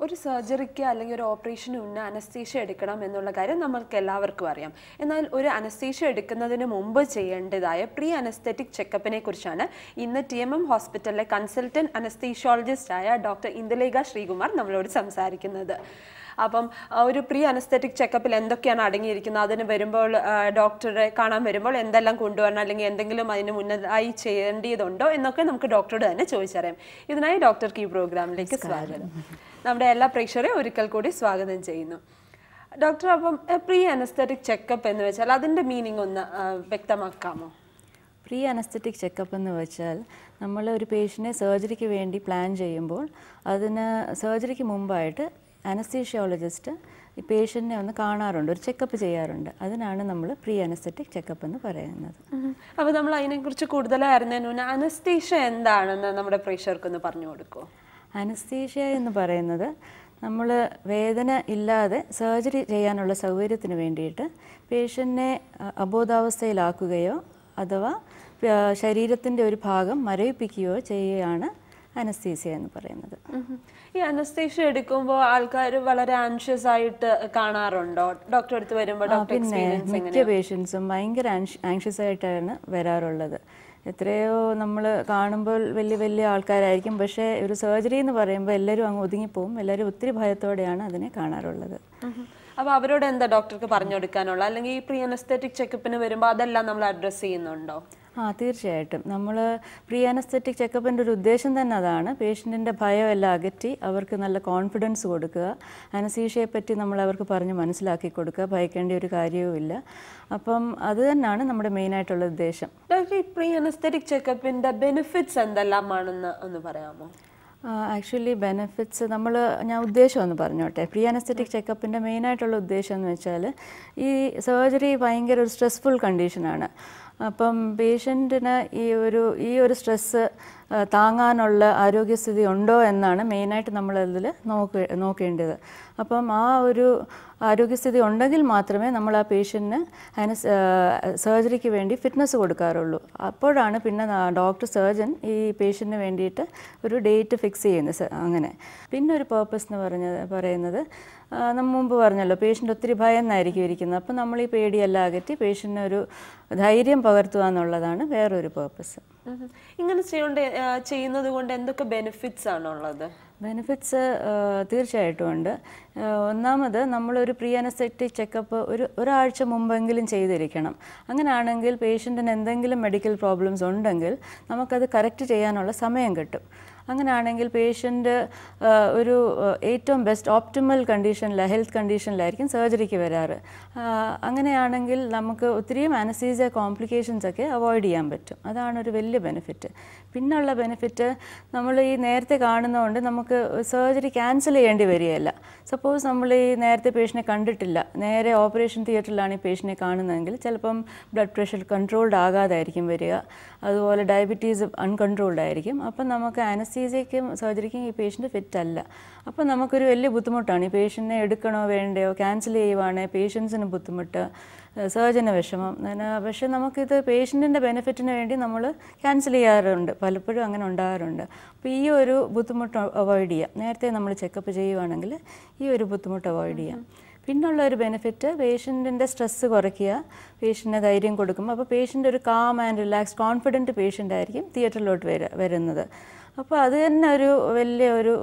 ഒരു സർജറിക്ക് അല്ലെങ്കിൽ ഒരു ഓപ്പറേഷന് മുന്നേ അനസ്തീഷ്യ എടുക്കണം എന്നുള്ള കാര്യം നമ്മൾക്ക് എല്ലാവർക്കും അറിയാം എന്നാൽ ഒരു അനസ്തീഷ്യ എടുക്കുന്നതിന് മുമ്പ് ചെയ്യേണ്ടതായ പ്രീ അനസ്തെറ്റിക് ചെക്കപ്പിനെ കുറിച്ചാണ് ഇന്ന് ടി എം എം ഹോസ്പിറ്റലിലെ കൺസൾട്ടന്റ് അനസ്തീഷ്യോളജിസ്റ്റ് ആയ ഡോക്ടർ ഇന്ദുലേഖ ശ്രീകുമാർ നമ്മളോട് സംസാരിക്കുന്നത് അപ്പം ആ, ഒരു പ്രീ അനസ്തെറ്റിക് ചെക്കപ്പിൽ എന്തൊക്കെയാണ് അടങ്ങിയിരിക്കുന്നത് അതിന് വരുമ്പോൾ ആ, ഡോക്ടറെ കാണാൻ വരുമ്പോൾ എന്തെല്ലാം കൊണ്ടുവരണം അല്ലെങ്കിൽ എന്തെങ്കിലും അതിന് മുന്നതായി ചെയ്യേണ്ടതുണ്ടോ എന്നൊക്കെ നമുക്ക് ഡോക്ടറോട് തന്നെ ചോദിച്ചറിയാം ഇതിനായി ഡോക്ടർക്ക് ഈ പ്രോഗ്രാമിലേക്ക് സ്വാഗതം നമ്മുടെ എല്ലാ പ്രേക്ഷകരെയും ഒരിക്കൽ കൂടി സ്വാഗതം ചെയ്യുന്നു ഡോക്ടർ അപ്പം പ്രീ അനസ്തെറ്റിക് ചെക്കപ്പ് എന്ന് വെച്ചാൽ അതിന്റെ മീനിങ് ഒന്ന് ആ, വ്യക്തമാക്കാമോ പ്രീ അനസ്തറ്റിക് ചെക്കപ്പ് എന്ന് വെച്ചാൽ നമ്മൾ ഒരു പേഷ്യനെ സർജറിക്ക് വേണ്ടി പ്ലാൻ ചെയ്യുമ്പോൾ അതിന് സർജറിക്ക് മുമ്പായിട്ട് അനസ്തീഷ്യോളജിസ്റ്റ് ഈ പേഷ്യൻറ്റിനെ ഒന്ന് കാണാറുണ്ട് ഒരു ചെക്കപ്പ് ചെയ്യാറുണ്ട് അതിനാണ് നമ്മൾ പ്രീ അനസ്തറ്റിക് ചെക്കപ്പ് എന്ന് പറയുന്നത് അപ്പോൾ നമ്മൾ അതിനെക്കുറിച്ച് കൂടുതലായി അറിഞ്ഞതിന് മുന്നേ അനസ്തീഷ്യ എന്താണെന്ന് നമ്മുടെ പ്രേക്ഷകർക്കൊന്ന് പറഞ്ഞു കൊടുക്കുമോ അനസ്തീഷ്യ എന്ന് പറയുന്നത് നമ്മൾ വേദന ഇല്ലാതെ സർജറി ചെയ്യാനുള്ള സൗകര്യത്തിന് വേണ്ടിയിട്ട് പേഷ്യൻറ്റിനെ അബോധാവസ്ഥയിലാക്കുകയോ അഥവാ ശരീരത്തിൻ്റെ ഒരു ഭാഗം മരവിപ്പിക്കുകയോ ചെയ്യുകയാണ് അനസ്തീസിയ എന്ന് പറയുന്നത് ഉം. ഈ അനസ്തേഷ്യ എടുക്കുമ്പോൾ ആൾക്കാർ വളരെ ആൻഷ്യസ് ആയിട്ട് കാണാറുണ്ടോ ഡോക്ടർ അടുത്ത് വരുമ്പോൾ ആ, ഡോക്ടർ പിന്നെ എക്സ്പീരിയൻസ് മിക്ക പേഷ്യൻസും ഭയങ്കര ആങ്ഷ്യസ് ആയിട്ടാണ് വരാറുള്ളത് എത്രയോ നമ്മൾ കാണുമ്പോൾ വലിയ വലിയ ആൾക്കാരായിരിക്കും പക്ഷേ ഒരു സർജറി എന്ന് പറയുമ്പോൾ എല്ലാവരും അങ്ങ് ഒതുങ്ങിപ്പോവും എല്ലാവരും ഒത്തിരി ഭയത്തോടെയാണ് അതിനെ കാണാറുള്ളത് അപ്പോൾ അവരോട് എന്താ ഡോക്ടർക്ക് പറഞ്ഞു കൊടുക്കാനുള്ള അല്ലെങ്കിൽ ഈ പ്രീ അനസ്തെറ്റിക് ചെക്കപ്പിന് വരുമ്പോൾ അതെല്ലാം നമ്മൾ അഡ്രസ്സ് ചെയ്യുന്നുണ്ടോ ആ തീർച്ചയായിട്ടും നമ്മൾ പ്രീ അനസ്തെറ്റിക് ചെക്കപ്പിൻ്റെ ഒരു ഉദ്ദേശം തന്നെ അതാണ് പേഷ്യൻറ്റിൻ്റെ ഭയം എല്ലാം അകറ്റി അവർക്ക് നല്ല കോൺഫിഡൻസ് കൊടുക്കുക അനസീഷയെ പറ്റി നമ്മൾ അവർക്ക് പറഞ്ഞ് മനസ്സിലാക്കി കൊടുക്കുക ഭയക്കേണ്ട ഒരു കാര്യവുമില്ല അപ്പം അത് തന്നെയാണ് നമ്മുടെ മെയിനായിട്ടുള്ള ഉദ്ദേശം ഡോക്ടർ ഈ പ്രീ അനസ്തെറ്റിക് ചെക്കപ്പിന്റെ ബെനിഫിറ്റ്സ് എന്തെല്ലാമാണെന്ന് ഒന്ന് പറയാമോ ആക്ച്വലി ബെനിഫിറ്റ്സ് നമ്മൾ ഞാൻ ഉദ്ദേശം ഒന്ന് പറഞ്ഞോട്ടെ പ്രീ അനസ്തെറ്റിക് ചെക്കപ്പിൻ്റെ മെയിനായിട്ടുള്ള ഉദ്ദേശം എന്ന് വെച്ചാൽ ഈ സർജറി ഭയങ്കര ഒരു സ്ട്രെസ്ഫുൾ കണ്ടീഷനാണ് അപ്പം പേഷ്യൻറ്റിന് ഈ ഒരു ഈ ഒരു സ്ട്രെസ്സ് താങ്ങാനുള്ള ആരോഗ്യസ്ഥിതി ഉണ്ടോ എന്നാണ് മെയിനായിട്ട് നമ്മളതിൽ നോക്ക നോക്കേണ്ടത് അപ്പം ആ ഒരു ആരോഗ്യസ്ഥിതി ഉണ്ടെങ്കിൽ മാത്രമേ നമ്മൾ ആ പേഷ്യൻറ്റിന് അതിന് സർജറിക്ക് വേണ്ടി ഫിറ്റ്നസ് കൊടുക്കാറുള്ളൂ അപ്പോഴാണ് പിന്നെ ഡോക്ടർ സർജൻ ഈ പേഷ്യൻറ്റിന് വേണ്ടിയിട്ട് ഒരു ഡേറ്റ് ഫിക്സ് ചെയ്യുന്നത് സ- അങ്ങനെ പിന്നെ ഒരു പേർപ്പസ് എന്ന് പറഞ്ഞത് പറയുന്നത് ആ, നമ്മൾ മുമ്പ് പറഞ്ഞല്ലോ പേഷ്യൻ്റ് ഒത്തിരി ഭയന്നായിരിക്കും ഇരിക്കുന്നത് അപ്പം നമ്മൾ ഈ പേടിയെല്ലാം അകറ്റി പേഷ്യൻറ്റിന് ഒരു ധൈര്യം പകർത്തുക എന്നുള്ളതാണ് വേറൊരു പേർപ്പസ് ഉം. ഇങ്ങനെ ചെയ്യേണ്ട ചെയ്യുന്നത് കൊണ്ട് എന്തൊക്കെ ബെനിഫിറ്റ്സ് ആണുള്ളത് ബെനിഫിറ്റ്സ് തീർച്ചയായിട്ടും ഉണ്ട് ആ, ഒന്നാമത് നമ്മളൊരു പ്രീ അനസ്തെറ്റിക് ചെക്കപ്പ് ഒരു ഒരാഴ്ച മുമ്പെങ്കിലും ചെയ്തിരിക്കണം അങ്ങനെയാണെങ്കിൽ പേഷ്യൻറ്റിന് എന്തെങ്കിലും മെഡിക്കൽ പ്രോബ്ലംസ് ഉണ്ടെങ്കിൽ നമുക്കത് കറക്റ്റ് ചെയ്യാനുള്ള സമയം കിട്ടും അങ്ങനെയാണെങ്കിൽ പേഷ്യൻ്റ് ഒരു ആ, ഏറ്റവും ബെസ്റ്റ് ഓപ്റ്റിമൽ കണ്ടീഷനിൽ ഹെൽത്ത് കണ്ടീഷനിലായിരിക്കും സർജറിക്ക് വരാറ് ആ, അങ്ങനെയാണെങ്കിൽ നമുക്ക് ഒത്തിരിയും അനസീസിയ കോംപ്ലിക്കേഷൻസ് ഒക്കെ അവോയ്ഡ് ചെയ്യാൻ പറ്റും അതാണ് ഒരു വലിയ ബെനിഫിറ്റ് പിന്നുള്ള ബെനിഫിറ്റ് നമ്മൾ ഈ നേരത്തെ കാണുന്നതുകൊണ്ട് നമുക്ക് സർജറി ക്യാൻസൽ ചെയ്യേണ്ടി വരികയില്ല സപ്പോസ് നമ്മൾ ഈ നേരത്തെ പേഷ്യനെ കണ്ടിട്ടില്ല നേരെ ഓപ്പറേഷൻ തിയേറ്ററിലാണ് ഈ പേഷ്യനെ കാണുന്നതെങ്കിൽ ചിലപ്പം ബ്ലഡ് പ്രഷർ കൺട്രോൾഡ് ആകാതായിരിക്കും വരിക അതുപോലെ ഡയബറ്റീസ് അൺകൺട്രോൾഡ് ആയിരിക്കും അപ്പം നമുക്ക് അനസ്തീസിയയ്ക്കും സർജറിക്കും ഈ പേഷ്യൻ്റ് ഫിറ്റ് അല്ല അപ്പം നമുക്കൊരു വലിയ ബുദ്ധിമുട്ടാണ് ഈ പേഷ്യൻറ്റിനെ എടുക്കണോ വേണ്ടയോ ക്യാൻസൽ ചെയ്യുവാണേ പേഷ്യൻസിന് ബുദ്ധിമുട്ട് സർജന് വിഷമം അങ്ങനെ പക്ഷേ നമുക്കിത് പേഷ്യൻറ്റിൻ്റെ ബെനിഫിറ്റിന് വേണ്ടി നമ്മൾ ക്യാൻസൽ ചെയ്യാറുണ്ട് പലപ്പോഴും അങ്ങനെ ഉണ്ടാകാറുണ്ട് അപ്പോൾ ഈ ഒരു ബുദ്ധിമുട്ട് അവോയ്ഡ് ചെയ്യാം നേരത്തെ നമ്മൾ ചെക്കപ്പ് ചെയ്യുവാണെങ്കിൽ ഈ ഒരു ബുദ്ധിമുട്ട് അവോയ്ഡ് ചെയ്യാം പിന്നുള്ള ഒരു ബെനിഫിറ്റ് പേഷ്യൻറ്റിൻ്റെ സ്ട്രെസ്സ് കുറയ്ക്കുക പേഷ്യൻറ്റിന് ധൈര്യം കൊടുക്കും അപ്പോൾ പേഷ്യൻ്റ് ഒരു calm and relax confident patient ആയിരിക്കും തിയേറ്ററിലോട്ട് വര വരുന്നത് അപ്പോൾ അത് തന്നെ ഒരു വലിയ ഒരു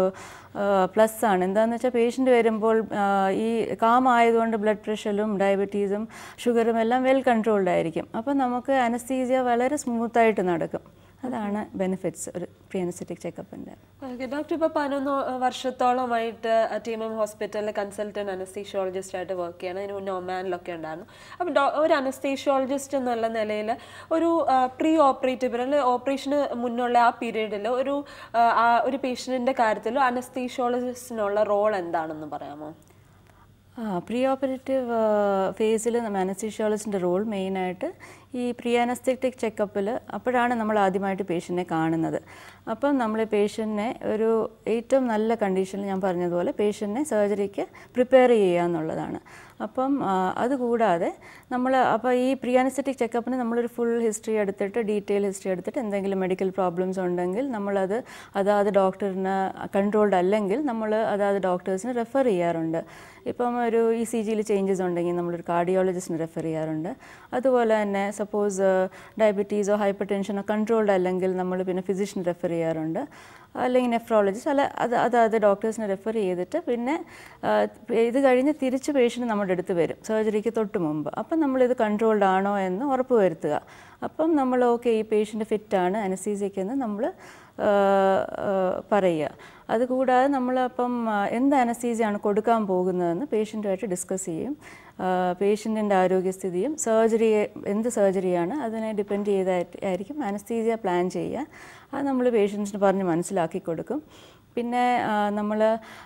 പ്ലസ് ആണ് എന്താണെന്ന് വെച്ചാൽ പേഷ്യൻ്റ് വരുമ്പോൾ ആ, ഈ കാം ആയതുകൊണ്ട് ബ്ലഡ് പ്രഷറും ഡയബറ്റീസും ഷുഗറും എല്ലാം വെൽ കൺട്രോൾഡ് ആയിരിക്കും അപ്പോൾ നമുക്ക് അനസ്തീസിയ വളരെ സ്മൂത്തായിട്ട് നടക്കും അതാണ് ബെനിഫിറ്റ്സ് ഒരു പ്രീ അനസ്തെറ്റിക് ചെക്കപ്പിൻ്റെ ഓക്കെ ഡോക്ടർ ഇപ്പോൾ പതിനൊന്ന് വർഷത്തോളമായിട്ട് ടി എം എം ഹോസ്പിറ്റലിലെ കൺസൾട്ടന്റ് അനസ്തീഷ്യോളജിസ്റ്റ് ആയിട്ട് വർക്ക് ചെയ്യണം അതിന് മുന്നേ ഒമാനിലൊക്കെ ഉണ്ടായിരുന്നു അപ്പോൾ ഡോ ഒരു അനസ്തീഷ്യോളജിസ്റ്റ് എന്നുള്ള നിലയിൽ ഒരു പ്രീ ഓപ്പറേറ്റീവ് അല്ലെങ്കിൽ ഓപ്പറേഷന് മുന്നുള്ള ആ പീരീഡിൽ ഒരു ആ, ആ ഒരു പേഷ്യൻറ്റിൻ്റെ കാര്യത്തിൽ അനസ്തീഷ്യോളജിസ്റ്റിനുള്ള റോൾ എന്താണെന്ന് പറയാമോ ആ പ്രീ ഓപ്പറേറ്റീവ് ഫേസിൽ നമ്മൾ അനസ്തീഷ്യോളജിൻ്റെ റോൾ മെയിനായിട്ട് ഈ പ്രീ അനസ്തെറ്റിക് ചെക്കപ്പിൽ അപ്പോഴാണ് നമ്മൾ ആദ്യമായിട്ട് പേഷ്യൻറ്റിനെ കാണുന്നത് അപ്പം നമ്മൾ പേഷ്യൻറ്റിനെ ഒരു ഏറ്റവും നല്ല കണ്ടീഷനിൽ ഞാൻ പറഞ്ഞതുപോലെ പേഷ്യൻറ്റിനെ സർജറിക്ക് പ്രിപ്പയർ ചെയ്യുക എന്നുള്ളതാണ് അപ്പം ആ, അതുകൂടാതെ നമ്മൾ അപ്പോൾ ഈ പ്രീ അനസ്തറ്റിക് ചെക്കപ്പിന് നമ്മളൊരു ഫുൾ ഹിസ്റ്ററി എടുത്തിട്ട് ഡീറ്റെയിൽ ഹിസ്റ്ററി എടുത്തിട്ട് എന്തെങ്കിലും മെഡിക്കൽ പ്രോബ്ലംസ് ഉണ്ടെങ്കിൽ നമ്മളത് അതാത് ഡോക്ടറിന് കൺട്രോൾഡ് അല്ലെങ്കിൽ നമ്മൾ അതാത് ഡോക്ടേഴ്സിന് റെഫർ ചെയ്യാറുണ്ട് ഇപ്പം ഒരു ഇ സി ജിയിൽ ചേഞ്ചസ് ഉണ്ടെങ്കിൽ നമ്മളൊരു കാർഡിയോളജിസ്റ്റിന് റെഫർ ചെയ്യാറുണ്ട് അതുപോലെ തന്നെ സപ്പോസ് ഡയബറ്റീസോ ഹൈപ്പർ ടെൻഷനോ കൺട്രോൾഡ് അല്ലെങ്കിൽ നമ്മൾ പിന്നെ ഫിസിഷ്യൻ റെഫർ ചെയ്യാറുണ്ട് അല്ലെങ്കിൽ നെഫ്രോളജിസ്റ്റ് അല്ല അത് അതാത് ഡോക്ടേഴ്സിനെ റെഫർ ചെയ്തിട്ട് പിന്നെ ആ, ഇത് കഴിഞ്ഞ് തിരിച്ച് പേഷ്യൻ്റ് നമ്മുടെ അടുത്ത് വരും സർജറിക്ക് തൊട്ട് മുമ്പ് അപ്പം നമ്മളിത് കൺട്രോൾഡ് ആണോ എന്ന് ഉറപ്പ് വരുത്തുക അപ്പം നമ്മൾ ഓക്കെ ഈ പേഷ്യൻ്റ് ഫിറ്റാണ് അനസീസിയക്കെന്ന് നമ്മൾ പറയുക അതുകൂടാതെ നമ്മളപ്പം ആ, എന്ത് അനസീസിയാണ് കൊടുക്കാൻ പോകുന്നതെന്ന് പേഷ്യൻറ്റുമായിട്ട് ഡിസ്കസ് ചെയ്യും പേഷ്യൻറ്റിൻ്റെ ആരോഗ്യസ്ഥിതിയും സർജറി എന്ത് സർജറിയാണ് അതിനെ ഡിപ്പെൻഡ് ചെയ്തായിരിക്കും അനസ്തീസിയ പ്ലാൻ ചെയ്യുക അത് നമ്മൾ പേഷ്യൻസിന് പറഞ്ഞ് മനസ്സിലാക്കി കൊടുക്കും പിന്നെ നമ്മൾ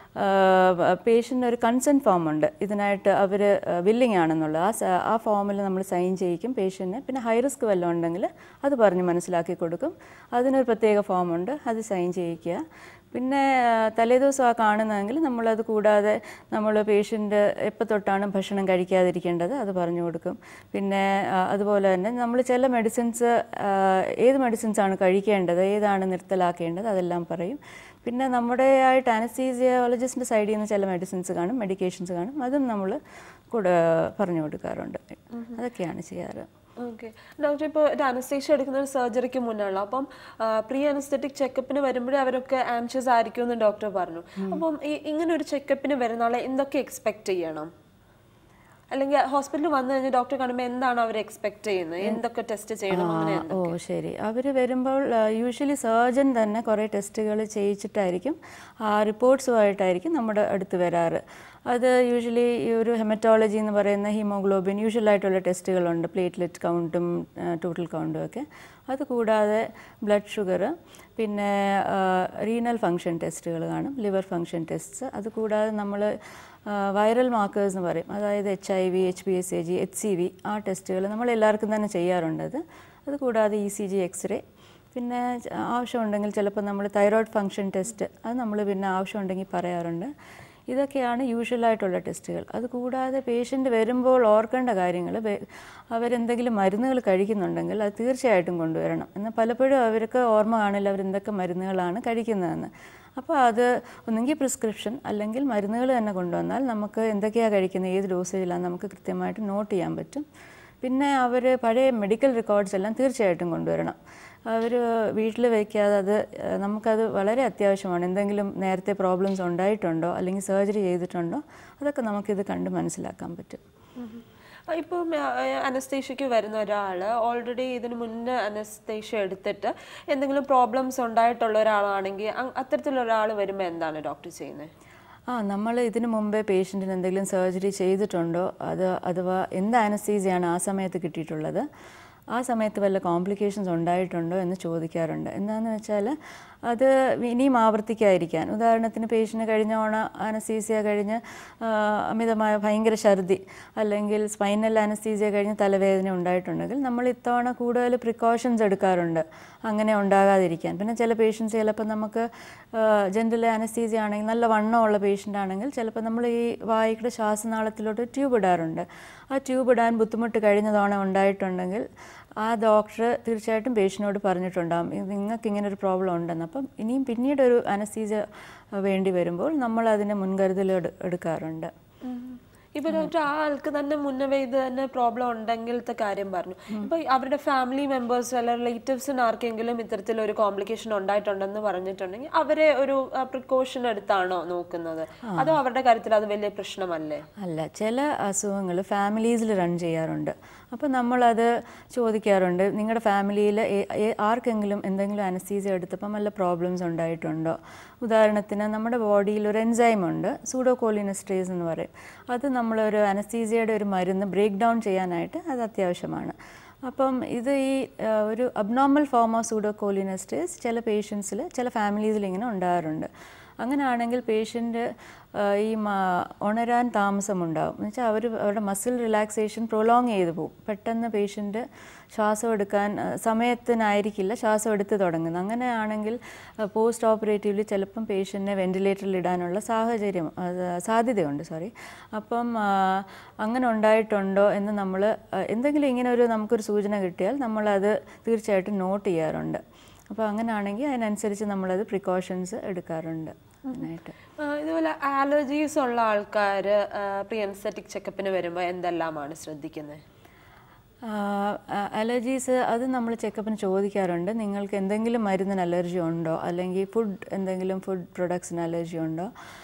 പേഷ്യൻ്റ് ഒരു കൺസെൻറ്റ് ഫോം ഉണ്ട് ഇതിനായിട്ട് അവർ വില്ലിങ് ആണെന്നുള്ളത് ആ സ- ആ ഫോമിൽ നമ്മൾ സൈൻ ചെയ്യിക്കും പേഷ്യൻറ്റിന് പിന്നെ ഹൈ റിസ്ക് വല്ലതും ഉണ്ടെങ്കിൽ അത് പറഞ്ഞ് മനസ്സിലാക്കി കൊടുക്കും അതിനൊരു പ്രത്യേക ഫോമുണ്ട് അത് സൈൻ ചെയ്യിക്കുക പിന്നെ ആ, തലേദിവസം ആ കാണുന്നതെങ്കിൽ നമ്മളത് കൂടാതെ നമ്മൾ പേഷ്യൻ്റ് എപ്പോൾ തൊട്ടാണ് ഭക്ഷണം കഴിക്കാതിരിക്കേണ്ടത് അത് പറഞ്ഞു കൊടുക്കും പിന്നെ ആ, അതുപോലെ തന്നെ നമ്മൾ ചില മെഡിസിൻസ് ഏത് മെഡിസിൻസാണ് കഴിക്കേണ്ടത് ഏതാണ് നിർത്തലാക്കേണ്ടത് അതെല്ലാം പറയും പിന്നെ നമ്മുടെ ആയിട്ട് അനസ്തീസിയോളജിസ്റ്റിൻ്റെ സൈഡിൽ നിന്ന് ചില മെഡിസിൻസ് കാണും മെഡിക്കേഷൻസ് കാണും അതും നമ്മൾ കൂടെ പറഞ്ഞു കൊടുക്കാറുണ്ട് അതൊക്കെയാണ് ചെയ്യാറ് ഓക്കെ ഡോക്ടർ ഇപ്പോൾ ഒരു അനസ്തേഷ്യ എടുക്കുന്ന ഒരു സർജറിക്ക് മുന്നുള്ള അപ്പം പ്രീ അനസ്തറ്റിക് ചെക്കപ്പിന് വരുമ്പോഴേ അവരൊക്കെ ആൻഷ്യസ് ആയിരിക്കും എന്ന് ഡോക്ടർ പറഞ്ഞു അപ്പം ഈ ഇങ്ങനെ ഒരു ചെക്കപ്പിന് വരുന്ന ആളെ എന്തൊക്കെ എക്സ്പെക്ട് ചെയ്യണം അല്ലെങ്കിൽ ഹോസ്പിറ്റലിൽ വന്നു കഴിഞ്ഞാൽ ഡോക്ടർ കാണുമ്പോൾ എന്താണ് അവർ എക്സ്പെക്ട് ചെയ്യുന്നത് എന്തൊക്കെ ടെസ്റ്റ് ചെയ്യണം അങ്ങനെ ഓ ശരി അവർ വരുമ്പോൾ യൂഷ്വലി സർജൻ തന്നെ കുറേ ടെസ്റ്റുകൾ ചെയ്യിച്ചിട്ടായിരിക്കും ആ റിപ്പോർട്ട്സുമായിട്ടായിരിക്കും നമ്മുടെ അടുത്ത് വരാറ് അത് യൂഷ്വലി ഈ ഒരു ഹെമറ്റോളജി എന്ന് പറയുന്ന ഹീമോഗ്ലോബിൻ യൂഷ്വലായിട്ടുള്ള ടെസ്റ്റുകളുണ്ട് പ്ലേറ്റ്ലെറ്റ് കൗണ്ടും ടോട്ടൽ കൗണ്ടും ഒക്കെ അതുകൂടാതെ ബ്ലഡ് ഷുഗർ പിന്നെ റീനൽ ഫങ്ഷൻ ടെസ്റ്റുകൾ കാണും ലിവർ ഫങ്ഷൻ ടെസ്റ്റ് അതുകൂടാതെ നമ്മൾ വൈറൽ മാർക്കേഴ്സ് എന്ന് പറയും അതായത് H I V H B S A G H C V ആ ടെസ്റ്റുകൾ നമ്മൾ എല്ലാവർക്കും തന്നെ ചെയ്യാറുണ്ട് അത് അതുകൂടാതെ ഇ സി ജി എക്സ്റേ പിന്നെ ച- ആവശ്യമുണ്ടെങ്കിൽ ചിലപ്പോൾ നമ്മൾ തൈറോയ്ഡ് ഫങ്ഷൻ ടെസ്റ്റ് അത് നമ്മൾ പിന്നെ ആവശ്യമുണ്ടെങ്കിൽ പറയാറുണ്ട് ഇതൊക്കെയാണ് യൂഷ്വലായിട്ടുള്ള ടെസ്റ്റുകൾ അതുകൂടാതെ പേഷ്യൻ്റ് വരുമ്പോൾ ഓർക്കേണ്ട കാര്യങ്ങൾ അവരെന്തെങ്കിലും മരുന്നുകൾ കഴിക്കുന്നുണ്ടെങ്കിൽ അത് തീർച്ചയായിട്ടും കൊണ്ടുവരണം എന്നാൽ പലപ്പോഴും അവർക്ക് ഓർമ്മ കാണില്ല അവരെന്തൊക്കെ മരുന്നുകളാണ് കഴിക്കുന്നതെന്ന് അപ്പോൾ അത് ഒന്നെങ്കിൽ പ്രിസ്ക്രിപ്ഷൻ അല്ലെങ്കിൽ മരുന്നുകൾ തന്നെ കൊണ്ടുവന്നാൽ നമുക്ക് എന്തൊക്കെയാണ് കഴിക്കുന്നത് ഏത് ഡോസേജിലാണ് നമുക്ക് കൃത്യമായിട്ട് നോട്ട് ചെയ്യാൻ പറ്റും പിന്നെ അവർ പഴയ മെഡിക്കൽ റെക്കോർഡ്സ് എല്ലാം തീർച്ചയായിട്ടും കൊണ്ടുവരണം അവർ വീട്ടിൽ വയ്ക്കാതെ അത് ഏഹ്, നമുക്കത് വളരെ അത്യാവശ്യമാണ് എന്തെങ്കിലും നേരത്തെ പ്രോബ്ലംസ് ഉണ്ടായിട്ടുണ്ടോ അല്ലെങ്കിൽ സർജറി ചെയ്തിട്ടുണ്ടോ അതൊക്കെ നമുക്കിത് കണ്ട് മനസ്സിലാക്കാൻ പറ്റും ഇപ്പം അനസ്തേഷ്യക്ക് വരുന്ന ഒരാൾ ഓൾറെഡി ഇതിന് മുന്നേ അനസ്തേഷ്യ എടുത്തിട്ട് എന്തെങ്കിലും പ്രോബ്ലംസ് ഉണ്ടായിട്ടുള്ള ഒരാളാണെങ്കിൽ അ- അത്തരത്തിലുള്ള ഒരാൾ വരുമ്പോൾ എന്താണ് ഡോക്ടർ ചെയ്യുന്നത് ആ നമ്മൾ ഇതിനു മുമ്പേ പേഷ്യൻറ്റിന് എന്തെങ്കിലും സർജറി ചെയ്തിട്ടുണ്ടോ അത് അഥവാ എന്ത് അനസ്തീസിയാണ് ആ സമയത്ത് കിട്ടിയിട്ടുള്ളത് ആ സമയത്ത് വല്ല കോംപ്ലിക്കേഷൻസ് ഉണ്ടായിട്ടുണ്ടോ എന്ന് ചോദിക്കാറുണ്ട് എന്താണെന്ന് വെച്ചാൽ അത് ഇനിയും ആവർത്തിക്കാതിരിക്കാൻ ഉദാഹരണത്തിന് പേഷ്യൻ്റ് കഴിഞ്ഞ ഓണ അനസ്തീസിയ കഴിഞ്ഞ് ആ, അമിതമായ ഭയങ്കര ഛർദി അല്ലെങ്കിൽ സ്പൈനൽ അനസ്തീസിയ കഴിഞ്ഞ് തലവേദന ഉണ്ടായിട്ടുണ്ടെങ്കിൽ നമ്മൾ ഇത്തവണ കൂടുതൽ പ്രിക്കോഷൻസ് എടുക്കാറുണ്ട് അങ്ങനെ ഉണ്ടാകാതിരിക്കാൻ പിന്നെ ചില പേഷ്യൻസ് ചിലപ്പോൾ നമുക്ക് ജനറൽ അനസ്തീസിയ ആണെങ്കിൽ നല്ല വണ്ണമുള്ള പേഷ്യൻ്റ് ആണെങ്കിൽ ചിലപ്പോൾ നമ്മൾ ഈ വായിയുടെ ശ്വാസനാളത്തിലോട്ട് ട്യൂബ് ഇടാറുണ്ട് ആ ട്യൂബ് ഇടാൻ ബുദ്ധിമുട്ട് കഴിഞ്ഞ തവണ ഉണ്ടായിട്ടുണ്ടെങ്കിൽ ആ ഡോക്ടർ തീർച്ചയായിട്ടും പേഷ്യനോട് പറഞ്ഞിട്ടുണ്ടാകും ഇത് നിങ്ങൾക്ക് ഇങ്ങനെ ഒരു പ്രോബ്ലം ഉണ്ടെന്ന് അപ്പം ഇനിയും പിന്നീട് ഒരു അനസ്തീസിയ വേണ്ടി വരുമ്പോൾ നമ്മൾ അതിന് മുൻകരുതൽ എടു- എടുക്കാറുണ്ട് ഇപ്പൊ ഡോക്ടർ ആ ആൾക്ക് തന്നെ മുന്നേ ഇത് തന്നെ പ്രോബ്ലം ഉണ്ടെങ്കിലത്തെ കാര്യം പറഞ്ഞു ഇപ്പൊ അവരുടെ ഫാമിലി മെമ്പേഴ്സ് അല്ല റിലേറ്റീവ്സിന് ആർക്കെങ്കിലും ഇത്തരത്തിലൊരു കോംപ്ലിക്കേഷൻ ഉണ്ടായിട്ടുണ്ടെന്ന് പറഞ്ഞിട്ടുണ്ടെങ്കിൽ അവരെ ഒരു പ്രിക്കോഷൻ എടുത്താണോ നോക്കുന്നത് അതോ അവരുടെ കാര്യത്തിൽ അത് വലിയ പ്രശ്നമല്ലേ അല്ല ചില അസുഖങ്ങൾ ഫാമിലീസിൽ റൺ ചെയ്യാറുണ്ട് അപ്പോൾ നമ്മളത് ചോദിക്കാറുണ്ട് നിങ്ങളുടെ ഫാമിലിയിൽ ആർക്കെങ്കിലും എന്തെങ്കിലും അനസ്തീസിയ എടുത്തപ്പം വല്ല പ്രോബ്ലംസ് ഉണ്ടായിട്ടുണ്ടോ ഉദാഹരണത്തിന് നമ്മുടെ ബോഡിയിൽ ഒരു എൻസൈം ഉണ്ട് സൂഡോകോളിനസ്ട്രേസ് എന്ന് പറയും അത് നമ്മളൊരു അനസ്തീസിയയുടെ ഒരു മരുന്ന് ബ്രേക്ക് ഡൗൺ ചെയ്യാനായിട്ട് അത് അത്യാവശ്യമാണ് അപ്പം ഇത് ഈ ആ, ഒരു അബ്നോർമൽ ഫോം ഓഫ് സൂഡോകോളിനസ്ട്രേസ് ചില പേഷ്യൻസിൽ ചില ഫാമിലീസിൽ ഇങ്ങനെ ഉണ്ടാകാറുണ്ട് അങ്ങനെയാണെങ്കിൽ പേഷ്യൻ്റ് ഈ മ- ഉണരാൻ താമസമുണ്ടാകും എന്ന് വെച്ചാൽ അവർ അവരുടെ മസിൽ റിലാക്സേഷൻ പ്രൊലോങ് ചെയ്തു പോകും പെട്ടെന്ന് പേഷ്യൻ്റ് ശ്വാസം എടുക്കാൻ ആ, സമയത്തിനായിരിക്കില്ല ശ്വാസം എടുത്ത് തുടങ്ങുന്നത് അങ്ങനെയാണെങ്കിൽ പോസ്റ്റ് ഓപ്പറേറ്റീവ്ലി ചിലപ്പം പേഷ്യൻറ്റിനെ വെൻറ്റിലേറ്ററിൽ ഇടാനുള്ള സാഹചര്യം അത് സാധ്യതയുണ്ട് സോറി അപ്പം ആ, അങ്ങനെ ഉണ്ടായിട്ടുണ്ടോ എന്ന് നമ്മൾ എന്തെങ്കിലും ഇങ്ങനെ ഒരു നമുക്കൊരു സൂചന കിട്ടിയാൽ നമ്മളത് തീർച്ചയായിട്ടും നോട്ട് ചെയ്യാറുണ്ട് അപ്പോൾ അങ്ങനെയാണെങ്കിൽ അതിനനുസരിച്ച് നമ്മളത് പ്രിക്കോഷൻസ് എടുക്കാറുണ്ട് അതിനായിട്ട് ആ, ഇതുപോലെ ആലർജീസ് ഉള്ള ആൾക്കാർ പ്രീ അനസ്തറ്റിക് ചെക്കപ്പിന് വരുമ്പോൾ എന്തെല്ലാമാണ് ശ്രദ്ധിക്കുന്നത് അലർജീസ് അത് നമ്മൾ ചെക്കപ്പിന് ചോദിക്കാറുണ്ട് നിങ്ങൾക്ക് എന്തെങ്കിലും മരുന്നിന് അലർജി ഉണ്ടോ അല്ലെങ്കിൽ ഫുഡ് എന്തെങ്കിലും ഫുഡ് പ്രൊഡക്ട്സിന് അലർജി ഉണ്ടോ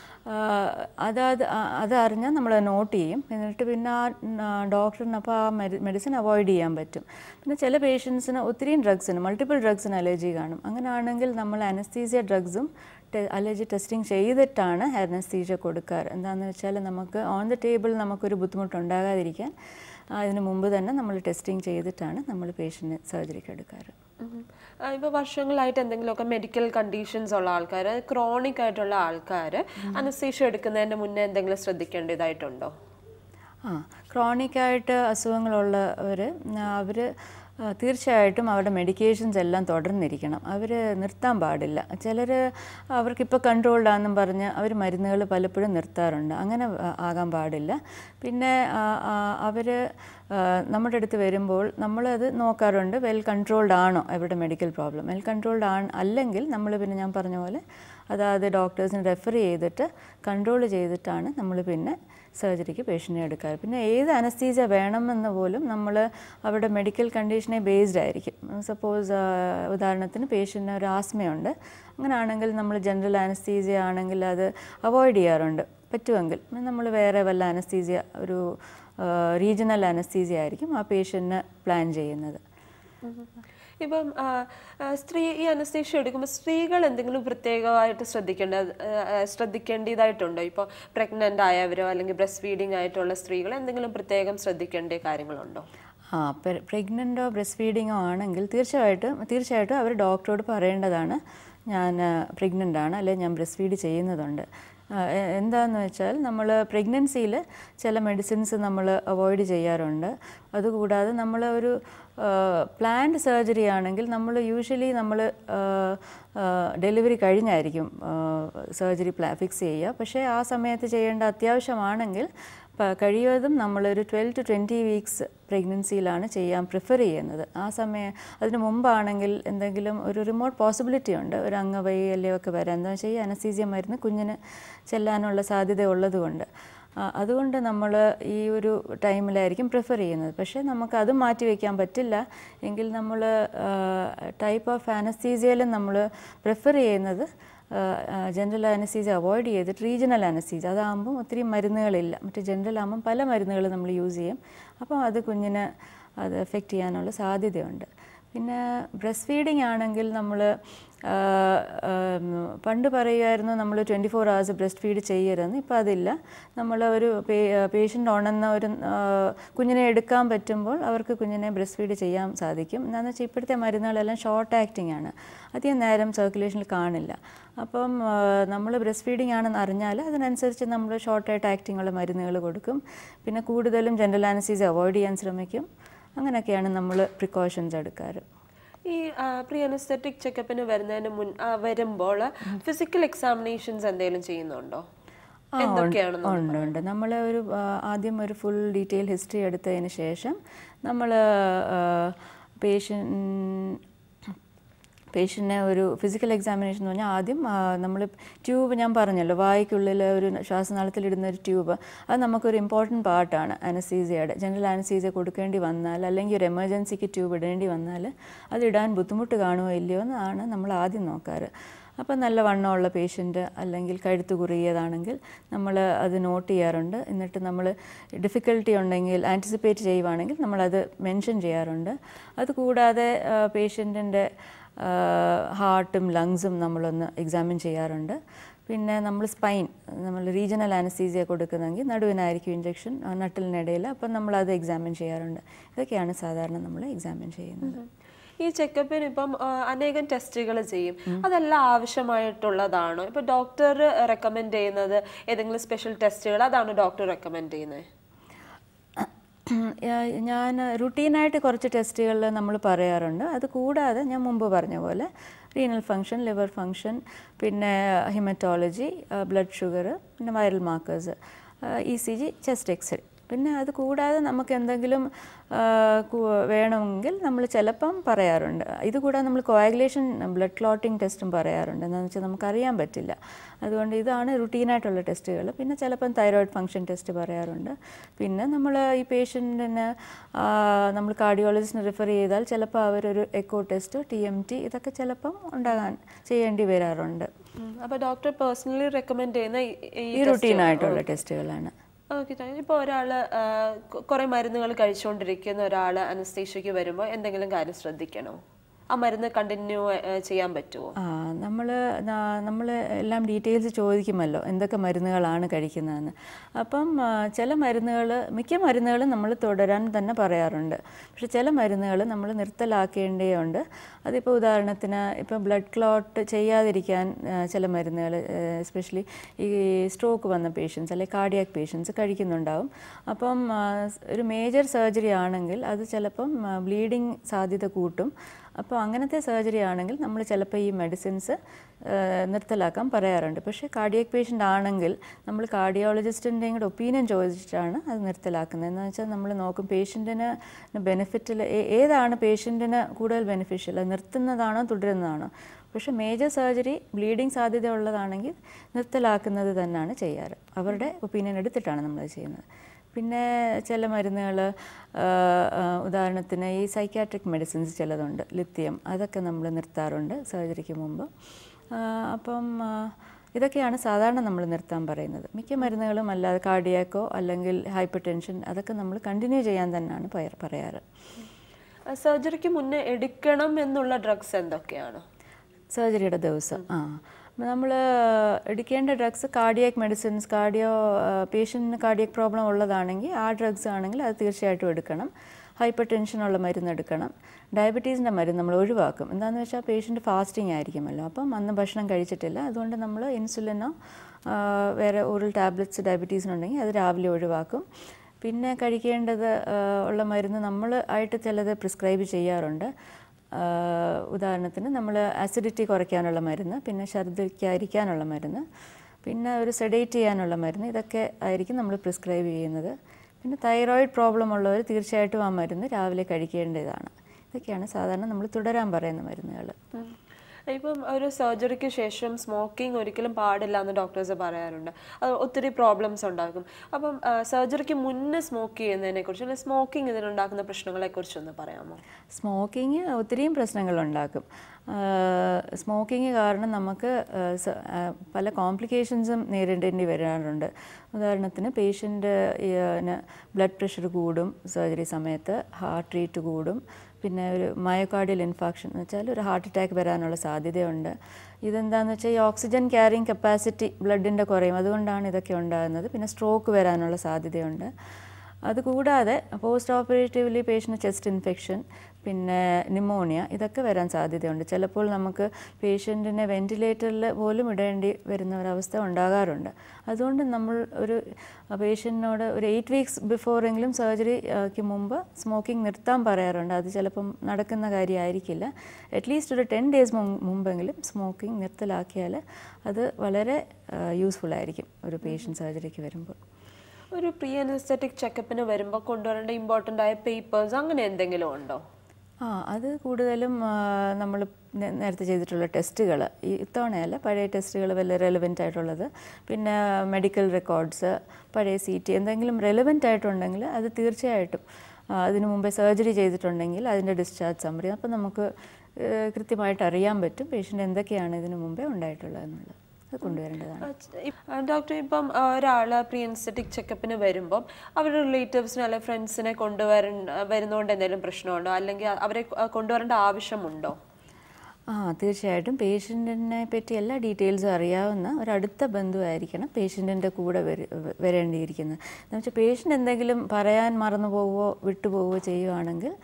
അത് അത് അത് അറിഞ്ഞാൽ നമ്മൾ നോട്ട് ചെയ്യും എന്നിട്ട് പിന്നെ ആ ഡോക്ടറിന് അപ്പോൾ ആ മെഡിസിൻ അവോയ്ഡ് ചെയ്യാൻ പറ്റും പിന്നെ ചില പേഷ്യൻസിന് ഒത്തിരിയും ഡ്രഗ്സിന് മൾട്ടിപ്പിൾ ഡ്രഗ്സിന് അലർജി കാണും അങ്ങനെയാണെങ്കിൽ നമ്മൾ അനസ്തീസിയ ഡ്രഗ്സും അലർജി ടെസ്റ്റിംഗ് ചെയ്തിട്ടാണ് അനസ്തീസിയ കൊടുക്കാറ് എന്താണെന്ന് വെച്ചാൽ നമുക്ക് ഓൺ ദ ടേബിൾ നമുക്കൊരു ബുദ്ധിമുട്ടുണ്ടാകാതിരിക്കാൻ അതിന് മുമ്പ് തന്നെ നമ്മൾ ടെസ്റ്റിംഗ് ചെയ്തിട്ടാണ് നമ്മൾ പേഷ്യൻറ്റ് സർജറിക്ക് എടുക്കാറ് ഇപ്പോൾ വർഷങ്ങളായിട്ട് എന്തെങ്കിലുമൊക്കെ മെഡിക്കൽ കണ്ടീഷൻസ് ഉള്ള ആൾക്കാർ ക്രോണിക് ആയിട്ടുള്ള ആൾക്കാർ അനസ്തേഷ്യ എടുക്കുന്നതിന് മുന്നേ എന്തെങ്കിലും ശ്രദ്ധിക്കേണ്ടതായിട്ടുണ്ടോ ആ ക്രോണിക്കായിട്ട് അസുഖങ്ങളുള്ളവർ അവർ തീർച്ചയായിട്ടും അവരുടെ മെഡിക്കേഷൻസ് എല്ലാം തുടർന്നിരിക്കണം അവർ നിർത്താൻ പാടില്ല ചിലർ അവർക്കിപ്പോൾ കൺട്രോൾഡാണെന്നും പറഞ്ഞ് അവർ മരുന്നുകൾ പലപ്പോഴും നിർത്താറുണ്ട് അങ്ങനെ ആ, ആകാൻ പാടില്ല പിന്നെ അവർ നമ്മുടെ അടുത്ത് വരുമ്പോൾ നമ്മളത് നോക്കാറുണ്ട് വെൽ കൺട്രോൾഡ് ആണോ അവരുടെ മെഡിക്കൽ പ്രോബ്ലം വെൽ കൺട്രോൾഡ് ആണ് അല്ലെങ്കിൽ നമ്മൾ പിന്നെ ഞാൻ പറഞ്ഞ പോലെ അതായത് ഡോക്ടേഴ്സിന് റെഫർ ചെയ്തിട്ട് കൺട്രോൾ ചെയ്തിട്ടാണ് നമ്മൾ പിന്നെ സർജറിക്ക് പേഷ്യൻറ്റിനെ എടുക്കാറ് പിന്നെ ഏത് അനസ്തീസിയ വേണമെന്ന് പോലും നമ്മൾ അവരുടെ മെഡിക്കൽ കണ്ടീഷനെ ബേസ്ഡ് ആയിരിക്കും സപ്പോസ് ഉദാഹരണത്തിന് പേഷ്യൻറ്റിന് ഒരു ആസ്മയുണ്ട് അങ്ങനെയാണെങ്കിൽ നമ്മൾ ജനറൽ അനസ്തീസിയ ആണെങ്കിൽ അത് അവോയ്ഡ് ചെയ്യാറുണ്ട് പറ്റുമെങ്കിൽ നമ്മൾ വേറെ വല്ല അനസ്തീസിയ ഒരു റീജിയണൽ അനസ്തീസിയ ആയിരിക്കും ആ പേഷ്യൻറ്റിന് പ്ലാൻ ചെയ്യുന്നത് ഇപ്പം ആ, ആ, സ്ത്രീ ഈ അനസ്തേഷ്യ എടുക്കുമ്പോൾ സ്ത്രീകൾ എന്തെങ്കിലും പ്രത്യേകമായിട്ട് ശ്രദ്ധിക്കേണ്ട ആ, ആ, ശ്രദ്ധിക്കേണ്ടതായിട്ടുണ്ടോ ഇപ്പോൾ പ്രഗ്നൻ്റ് ആയവരോ അല്ലെങ്കിൽ ബ്രസ്റ്റ് ഫീഡിംഗ് ആയിട്ടുള്ള സ്ത്രീകൾ എന്തെങ്കിലും പ്രത്യേകം ശ്രദ്ധിക്കേണ്ട കാര്യങ്ങളുണ്ടോ ആ പ്രഗ്നൻ്റോ ബ്രസ്റ്റ് ഫീഡിങ്ങോ ആണെങ്കിൽ തീർച്ചയായിട്ടും തീർച്ചയായിട്ടും അവർ ഡോക്ടറോട് പറയേണ്ടതാണ് ഞാൻ പ്രഗ്നൻ്റ് ആണ് അല്ലെങ്കിൽ ഞാൻ ബ്രസ്റ്റ് ഫീഡ് ചെയ്യുന്നതുണ്ട് ആ, എ- എന്താന്ന് വെച്ചാൽ നമ്മൾ പ്രഗ്നൻസിയിൽ ചില മെഡിസിൻസ് നമ്മൾ അവോയ്ഡ് ചെയ്യാറുണ്ട് അതുകൂടാതെ നമ്മൾ ഒരു പ്ലാൻഡ് സർജറി ആണെങ്കിൽ നമ്മൾ യൂഷ്വലി നമ്മൾ ഡെലിവറി കഴിഞ്ഞായിരിക്കും സർജറി പ്ലാ ഫിക്സ് ചെയ്യുക പക്ഷേ ആ സമയത്ത് ചെയ്യേണ്ട അത്യാവശ്യമാണെങ്കിൽ പ- കഴിയുന്നതും നമ്മളൊരു ട്വൽവ് ടു ട്വൻറ്റി വീക്സ് പ്രഗ്നൻസിയിലാണ് ചെയ്യാൻ പ്രിഫർ ചെയ്യുന്നത് ആ സമയം അതിന് മുമ്പാണെങ്കിൽ എന്തെങ്കിലും ഒരു റിമോട്ട് പോസിബിലിറ്റി ഉണ്ട് ഒരു അംഗവൈകല്യം ഒക്കെ വരാം എന്താ വെച്ചാൽ ഈ അനസീസിയ മരുന്ന് കുഞ്ഞിന് ചെല്ലാനുള്ള സാധ്യത ഉള്ളതുകൊണ്ട് ആ, അതുകൊണ്ട് നമ്മൾ ഈ ഒരു ടൈമിലായിരിക്കും പ്രിഫർ ചെയ്യുന്നത് പക്ഷേ നമുക്ക് അത് മാറ്റി വയ്ക്കാൻ പറ്റില്ല എങ്കിൽ നമ്മൾ ടൈപ്പ് ഓഫ് അനസ്തീസിയയിലും നമ്മൾ പ്രിഫർ ചെയ്യുന്നത് ജനറൽ അനസ്തീസിയ അവോയ്ഡ് ചെയ്തിട്ട് റീജിയണൽ അനസ്തീസിയ അതാകുമ്പം ഒത്തിരി മരുന്നുകളില്ല മറ്റേ ജനറൽ ആകുമ്പം പല മരുന്നുകൾ നമ്മൾ യൂസ് ചെയ്യും അപ്പം അത് കുഞ്ഞിന് അത് എഫക്റ്റ് ചെയ്യാനുള്ള സാധ്യതയുണ്ട് പിന്നെ ബ്രസ്റ്റ് ഫീഡിങ് ആണെങ്കിൽ നമ്മൾ പണ്ട് പറയുമായിരുന്നു നമ്മൾ twenty four hours breast feed ചെയ്യരുതെന്ന് ഇപ്പോൾ അതില്ല നമ്മൾ ഒരു പേഷ്യൻ്റ് ഉണർന്ന ഒരു ആ, കുഞ്ഞിനെ എടുക്കാൻ പറ്റുമ്പോൾ അവർക്ക് കുഞ്ഞിനെ ബ്രസ്റ്റ് ഫീഡ് ചെയ്യാൻ സാധിക്കും എന്താണെന്ന് വെച്ചാൽ ഇപ്പോഴത്തെ മരുന്നുകളെല്ലാം ഷോർട്ട് ആക്ടിങ് ആണ് അധികം നേരം സർക്കുലേഷനിൽ കാണില്ല അപ്പം നമ്മൾ ബ്രസ്റ്റ് ഫീഡിംഗ് ആണെന്ന് അറിഞ്ഞാൽ അതിനനുസരിച്ച് നമ്മൾ ഷോർട്ടായിട്ട് ആക്ടിങ് ഉള്ള മരുന്നുകൾ കൊടുക്കും പിന്നെ കൂടുതലും ജനറൽ അനസീസ് അവോയ്ഡ് ചെയ്യാൻ ശ്രമിക്കും അങ്ങനെയൊക്കെയാണ് നമ്മൾ പ്രിക്കോഷൻസ് എടുക്കാറ് ഈ പ്രീ അനസ്തറ്റിക് ചെക്കപ്പിന് വരുന്നതിന് മുൻ ആ, വരുമ്പോൾ ഫിസിക്കൽ എക്സാമിനേഷൻസ് എന്തെങ്കിലും ചെയ്യുന്നുണ്ടോ ആ, ഉണ്ട് എന്തൊക്കെയാണെന്ന് ഉണ്ട് ഉണ്ട് നമ്മൾ ഒരു ആ, ആദ്യം ഒരു ഫുൾ ഡീറ്റെയിൽ ഹിസ്റ്ററി എടുത്തതിന് ശേഷം നമ്മൾ പേഷ്യൻ പേഷ്യൻറ്റിനെ ഒരു ഫിസിക്കൽ എക്സാമിനേഷൻ എന്ന് പറഞ്ഞാൽ ആദ്യം നമ്മൾ ട്യൂബ് ഞാൻ പറഞ്ഞല്ലോ വായ്ക്കുള്ളിൽ ഒരു ശ്വാസനാളത്തിലിടുന്ന ഒരു ട്യൂബ് അത് നമുക്കൊരു ഇമ്പോർട്ടൻറ്റ് പാർട്ടാണ് അനസീസിയയുടെ ജനറൽ അനസീസിയ കൊടുക്കേണ്ടി വന്നാൽ അല്ലെങ്കിൽ ഒരു എമർജൻസിക്ക് ട്യൂബ് ഇടേണ്ടി വന്നാൽ അത് ഇടാൻ ബുദ്ധിമുട്ട് കാണുമോ ഇല്ലയോ എന്നാണ് നമ്മൾ ആദ്യം നോക്കാറ് അപ്പം നല്ല വണ്ണമുള്ള പേഷ്യൻ്റ് അല്ലെങ്കിൽ കഴുത്ത് കുറുകിയതാണെങ്കിൽ നമ്മൾ അത് നോട്ട് ചെയ്യാറുണ്ട് എന്നിട്ട് നമ്മൾ ഡിഫിക്കൽട്ടി ഉണ്ടെങ്കിൽ ആൻറ്റിസിപ്പേറ്റ് ചെയ്യുവാണെങ്കിൽ നമ്മളത് മെൻഷൻ ചെയ്യാറുണ്ട് അതുകൂടാതെ പേഷ്യൻറ്റിൻ്റെ ഹാർട്ടും ലങ്സും നമ്മളൊന്ന് എക്സാമിൻ ചെയ്യാറുണ്ട് പിന്നെ നമ്മൾ സ്പൈൻ നമ്മൾ റീജിയണൽ അനസ്തീസിയ കൊടുക്കുന്നെങ്കിൽ നടുവിനായിരിക്കും ഇഞ്ചക്ഷൻ നട്ടലിനിടയിൽ അപ്പം നമ്മളത് എക്സാമിൻ ചെയ്യാറുണ്ട് ഇതൊക്കെയാണ് സാധാരണ നമ്മൾ എക്സാമിൻ ചെയ്യുന്നത് ഈ ചെക്കപ്പിന് ഇപ്പം ആ, അനേകം ടെസ്റ്റുകൾ ചെയ്യും അതെല്ലാം ആവശ്യമായിട്ടുള്ളതാണോ ഇപ്പൊ ഡോക്ടർ റെക്കമെൻഡ് ചെയ്യുന്നത് ഏതെങ്കിലും സ്പെഷ്യൽ ടെസ്റ്റുകൾ അതാണ് ഡോക്ടർ റെക്കമെൻഡ് ചെയ്യുന്നത് ഞാ- ഞാൻ റുട്ടീനായിട്ട് കുറച്ച് ടെസ്റ്റുകൾ നമ്മൾ പറയാറുണ്ട് അത് കൂടാതെ ഞാൻ മുമ്പ് പറഞ്ഞ പോലെ റീനൽ ഫങ്ഷൻ ലിവർ ഫങ്ഷൻ പിന്നെ ഹിമറ്റോളജി ബ്ലഡ് ഷുഗർ പിന്നെ viral markers E C G chest X-ray പിന്നെ അത് കൂടാതെ നമുക്ക് എന്തെങ്കിലും ആ, കു- വേണമെങ്കിൽ നമ്മൾ ചിലപ്പം പറയാറുണ്ട് ഇത് കൂടാതെ നമ്മൾ കോയാഗുലേഷൻ ബ്ലഡ് ക്ലോട്ടിംഗ് ടെസ്റ്റും പറയാറുണ്ട് എന്താണെന്ന് വെച്ചാൽ നമുക്കറിയാൻ പറ്റില്ല അതുകൊണ്ട് ഇതാണ് റുട്ടീനായിട്ടുള്ള ടെസ്റ്റുകൾ പിന്നെ ചിലപ്പം തൈറോയിഡ് ഫങ്ഷൻ ടെസ്റ്റ് പറയാറുണ്ട് പിന്നെ നമ്മൾ ഈ പേഷ്യൻറ്റിന് നമ്മൾ കാർഡിയോളജിസ്റ്റിന് റിഫർ ചെയ്താൽ ചിലപ്പോൾ അവരൊരു echo test T M T ഇതൊക്കെ ചിലപ്പം ഉണ്ടാകാൻ ചെയ്യേണ്ടി വരാറുണ്ട് അപ്പൊ ഡോക്ടർ പേഴ്സണലി റെക്കമെൻഡ് ചെയ്യുന്ന ഈ- ഈ ഈ റുട്ടീനായിട്ടുള്ള ടെസ്റ്റുകളാണ് ഓക്കെ ഇപ്പോൾ ഒരാൾ കുറേ മരുന്നുകൾ കഴിച്ചുകൊണ്ടിരിക്കുന്ന ഒരാൾ അനസ്തേഷ്യയ്ക്ക് വരുമ്പോൾ എന്തെങ്കിലും കാര്യം ശ്രദ്ധിക്കണോ ആ മരുന്ന് കണ്ടിന്യൂ ചെയ്യാൻ പറ്റുമോ ആ നമ്മൾ നമ്മൾ എല്ലാം ഡീറ്റെയിൽസ് ചോദിക്കുമല്ലോ എന്തൊക്കെ മരുന്നുകളാണ് കഴിക്കുന്നതെന്ന് അപ്പം ആ, ചില മരുന്നുകൾ മിക്ക മരുന്നുകളും നമ്മൾ തുടരാൻ തന്നെ പറയാറുണ്ട് പക്ഷെ ചില മരുന്നുകൾ നമ്മൾ നിർത്തലാക്കേണ്ടതുണ്ട് അതിപ്പോൾ ഉദാഹരണത്തിന് ഇപ്പോൾ ബ്ലഡ് ക്ലോട്ട് ചെയ്യാതിരിക്കാൻ ആ, ചില മരുന്നുകൾ എസ്പെഷ്യലി ഈ സ്ട്രോക്ക് വന്ന പേഷ്യൻസ് അല്ലെങ്കിൽ കാർഡിയാക് പേഷ്യൻസ് കഴിക്കുന്നുണ്ടാവും അപ്പം ആ, ഒരു മേജർ സർജറി ആണെങ്കിൽ അത് ചിലപ്പം ബ്ലീഡിങ് സാധ്യത കൂട്ടും അപ്പോൾ അങ്ങനത്തെ സർജറി ആണെങ്കിൽ നമ്മൾ ചിലപ്പോൾ ഈ മെഡിസിൻസ് നിർത്തലാക്കാൻ പറയാറുണ്ട് പക്ഷേ കാർഡിയക് പേഷ്യൻ്റ് ആണെങ്കിൽ നമ്മൾ കാർഡിയോളജിസ്റ്റിൻ്റെയും കൂടെ ഒപ്പീനിയൻ ചോദിച്ചിട്ടാണ് അത് നിർത്തലാക്കുന്നത് എന്ന് വെച്ചാൽ നമ്മൾ നോക്കും പേഷ്യൻറ്റിന് ബെനിഫിറ്റിൽ ഏതാണ് പേഷ്യൻറ്റിന് കൂടുതൽ ബെനിഫിഷ്യൽ അത് നിർത്തുന്നതാണോ തുടരുന്നതാണോ പക്ഷേ മേജർ സർജറി ബ്ലീഡിങ് സാധ്യത ഉള്ളതാണെങ്കിൽ നിർത്തലാക്കുന്നത് തന്നെയാണ് ചെയ്യാറ് അവരുടെ ഒപ്പീനിയൻ എടുത്തിട്ടാണ് നമ്മളത് ചെയ്യുന്നത് പിന്നെ ചില മരുന്നുകൾ ഉദാഹരണത്തിന് ഈ സൈക്കാട്രിക് മെഡിസിൻസ് ചിലതുണ്ട് ലിത്തിയം അതൊക്കെ നമ്മൾ നിർത്താറുണ്ട് സർജറിക്ക് മുമ്പ് ആ, അപ്പം ആ, ഇതൊക്കെയാണ് സാധാരണ നമ്മൾ നിർത്താൻ പറയുന്നത് മിക്ക മരുന്നുകളും അല്ലാതെ കാർഡിയാക്കോ അല്ലെങ്കിൽ ഹൈപ്പർ ടെൻഷൻ അതൊക്കെ നമ്മൾ കണ്ടിന്യൂ ചെയ്യാൻ തന്നെയാണ് പയ- പറയാറ് സർജറിക്ക് മുന്നേ എടുക്കണം എന്നുള്ള ഡ്രഗ്സ് എന്തൊക്കെയാണ് സർജറിയുടെ ദിവസം ആ നമ്മൾ എടുക്കേണ്ട ഡ്രഗ്സ് കാർഡിയാക് മെഡിസിൻസ് കാർഡിയോ പേഷ്യൻറ്റിന് കാർഡിയക് പ്രോബ്ലം ഉള്ളതാണെങ്കിൽ ആ ഡ്രഗ്സ് ആണെങ്കിൽ അത് തീർച്ചയായിട്ടും എടുക്കണം ഹൈപ്പർ ടെൻഷനുള്ള മരുന്ന് എടുക്കണം ഡയബറ്റീസിൻ്റെ മരുന്ന് നമ്മൾ ഒഴിവാക്കും എന്താണെന്ന് വെച്ചാൽ പേഷ്യൻ്റ് ഫാസ്റ്റിംഗ് ആയിരിക്കുമല്ലോ അപ്പം അന്ന് ഭക്ഷണം കഴിച്ചിട്ടില്ല അതുകൊണ്ട് നമ്മൾ ഇൻസുലിനോ ആ, വേറെ ഓറൽ ടാബ്ലറ്റ്സ് ഡയബറ്റീസിനുണ്ടെങ്കിൽ അത് രാവിലെ ഒഴിവാക്കും പിന്നെ കഴിക്കേണ്ടത് ആ, ഉള്ള മരുന്ന് നമ്മൾ ആയിട്ട് ചിലത് പ്രിസ്ക്രൈബ് ചെയ്യാറുണ്ട് ആഹ് ഉദാഹരണത്തിന് നമ്മൾ അസിഡിറ്റി കുറയ്ക്കാനുള്ള മരുന്ന് പിന്നെ ഛർദ്ദിക്കാതിരിക്കാനുള്ള മരുന്ന് പിന്നെ ഒരു സെഡേറ്റ് ചെയ്യാനുള്ള മരുന്ന് ഇതൊക്കെ ആയിരിക്കും നമ്മൾ പ്രിസ്ക്രൈബ് ചെയ്യുന്നത് പിന്നെ തൈറോയിഡ് പ്രോബ്ലം ഉള്ളവർ തീർച്ചയായിട്ടും ആ മരുന്ന് രാവിലെ കഴിക്കേണ്ടതാണ് ഇതൊക്കെയാണ് സാധാരണ നമ്മൾ തുടരാൻ പറയുന്ന മരുന്നുകൾ ഉം. ഇപ്പം ഒരു സർജറിക്ക് ശേഷം സ്മോക്കിംഗ് ഒരിക്കലും പാടില്ല എന്ന് ഡോക്ടേഴ്സ് പറയാറുണ്ട് അത് ഒത്തിരി പ്രോബ്ലംസ് ഉണ്ടാക്കും അപ്പം സർജറിക്ക് മുന്നേ സ്മോക്ക് ചെയ്യുന്നതിനെ കുറിച്ച് അല്ലെങ്കിൽ സ്മോക്കിംഗ് ഇതിനുണ്ടാക്കുന്ന പ്രശ്നങ്ങളെ കുറിച്ചൊന്ന് പറയാമോ സ്മോക്കിങ് ഒത്തിരിയും പ്രശ്നങ്ങളുണ്ടാക്കും സ്മോക്കിങ് കാരണം നമുക്ക് ആ, സ- ആ, പല കോംപ്ലിക്കേഷൻസും നേരിടേണ്ടി വരാറുണ്ട് ഉദാഹരണത്തിന് പേഷ്യൻ്റ് ബ്ലഡ് പ്രഷർ കൂടും സർജറി സമയത്ത് ഹാർട്ട് റേറ്റ് കൂടും പിന്നെ ഒരു മയോകാർഡിയൽ ഇൻഫാക്ഷൻ എന്ന് വെച്ചാൽ ഒരു ഹാർട്ട് അറ്റാക്ക് വരാനുള്ള സാധ്യതയുണ്ട് ഇതെന്താണെന്ന് വെച്ചാൽ ഈ ഓക്സിജൻ ക്യാരിങ് കപ്പാസിറ്റി ബ്ലഡിൻ്റെ കുറയും അതുകൊണ്ടാണ് ഇതൊക്കെ ഉണ്ടാകുന്നത് പിന്നെ സ്ട്രോക്ക് വരാനുള്ള സാധ്യതയുണ്ട് അതുകൂടാതെ post operatively patient chest infection പിന്നെ ന്യൂമോണിയ ഇതൊക്കെ വരാൻ സാധ്യതയുണ്ട് ചിലപ്പോൾ നമുക്ക് പേഷ്യൻറ്റിനെ വെൻറ്റിലേറ്ററിൽ പോലും ഇടേണ്ടി വരുന്ന ഒരവസ്ഥ ഉണ്ടാകാറുണ്ട് അതുകൊണ്ട് നമ്മൾ ഒരു പേഷ്യൻറ്റിനോട് ഒരു എയ്റ്റ് വീക്സ് ബിഫോറെങ്കിലും സർജറിക്ക് മുമ്പ് സ്മോക്കിംഗ് നിർത്താൻ പറയാറുണ്ട് അത് ചിലപ്പം നടക്കുന്ന കാര്യമായിരിക്കില്ല അറ്റ്ലീസ്റ്റ് ഒരു ടെൻ ഡേയ്സ് മുമ്പെങ്കിലും സ്മോക്കിംഗ് നിർത്തലാക്കിയാൽ അത് വളരെ യൂസ്ഫുൾ ആയിരിക്കും ഒരു പേഷ്യൻ്റ് സർജറിക്ക് വരുമ്പോൾ ഒരു പ്രീ അനസ്തറ്റിക് ചെക്കപ്പിന് വരുമ്പോൾ കൊണ്ടുവരേണ്ട ഇമ്പോർട്ടൻ്റ് ആയ പേപ്പേഴ്സ് അങ്ങനെ എന്തെങ്കിലും ഉണ്ടോ ആ അത് കൂടുതലും നമ്മൾ നേരത്തെ ചെയ്തിട്ടുള്ള ടെസ്റ്റുകൾ ഈ ഇത്തവണയല്ല പഴയ ടെസ്റ്റുകൾ വല്ല റെലവെൻ്റ് ആയിട്ടുള്ളത് പിന്നെ മെഡിക്കൽ റെക്കോർഡ്സ് പഴയ സി ടി എന്തെങ്കിലും റെലവെൻ്റ് ആയിട്ടുണ്ടെങ്കിൽ അത് തീർച്ചയായിട്ടും ആ, അതിനു മുമ്പേ സർജറി ചെയ്തിട്ടുണ്ടെങ്കിൽ അതിൻ്റെ ഡിസ്ചാർജ് സമ്മറി അപ്പോൾ നമുക്ക് ഏഹ്, കൃത്യമായിട്ട് അറിയാൻ പറ്റും പേഷ്യൻ്റ് എന്തൊക്കെയാണ് ഇതിനു മുമ്പേ ഉണ്ടായിട്ടുള്ളത് എന്നുള്ളത് അത് കൊണ്ടുവരേണ്ടതാണ് ഡോക്ടർ ഇപ്പം ആ, ഒരാള് പ്രീ അനസ്തറ്റിക് ചെക്കപ്പിന് വരുമ്പം അവരുടെ റിലേറ്റീവ്സിനെ അല്ലെങ്കിൽ ഫ്രണ്ട്സിനെ കൊണ്ടുവര വരുന്നതുകൊണ്ട് എന്തെങ്കിലും പ്രശ്നമുണ്ടോ അല്ലെങ്കിൽ അവരെ കൊ- കൊണ്ടുവരേണ്ട ആവശ്യമുണ്ടോ ആ തീർച്ചയായിട്ടും പേഷ്യൻറ്റിനെ പറ്റി എല്ലാ ഡീറ്റെയിൽസും അറിയാവുന്ന ഒരടുത്ത ബന്ധുവായിരിക്കണം പേഷ്യൻറ്റിൻ്റെ കൂടെ വര- വരേണ്ടിയിരിക്കുന്നത് എന്ന് വെച്ചാൽ പേഷ്യൻ്റ് എന്തെങ്കിലും പറയാൻ മറന്നു പോവുകയോ വിട്ടുപോവുകയോ ചെയ്യുവാണെങ്കിൽ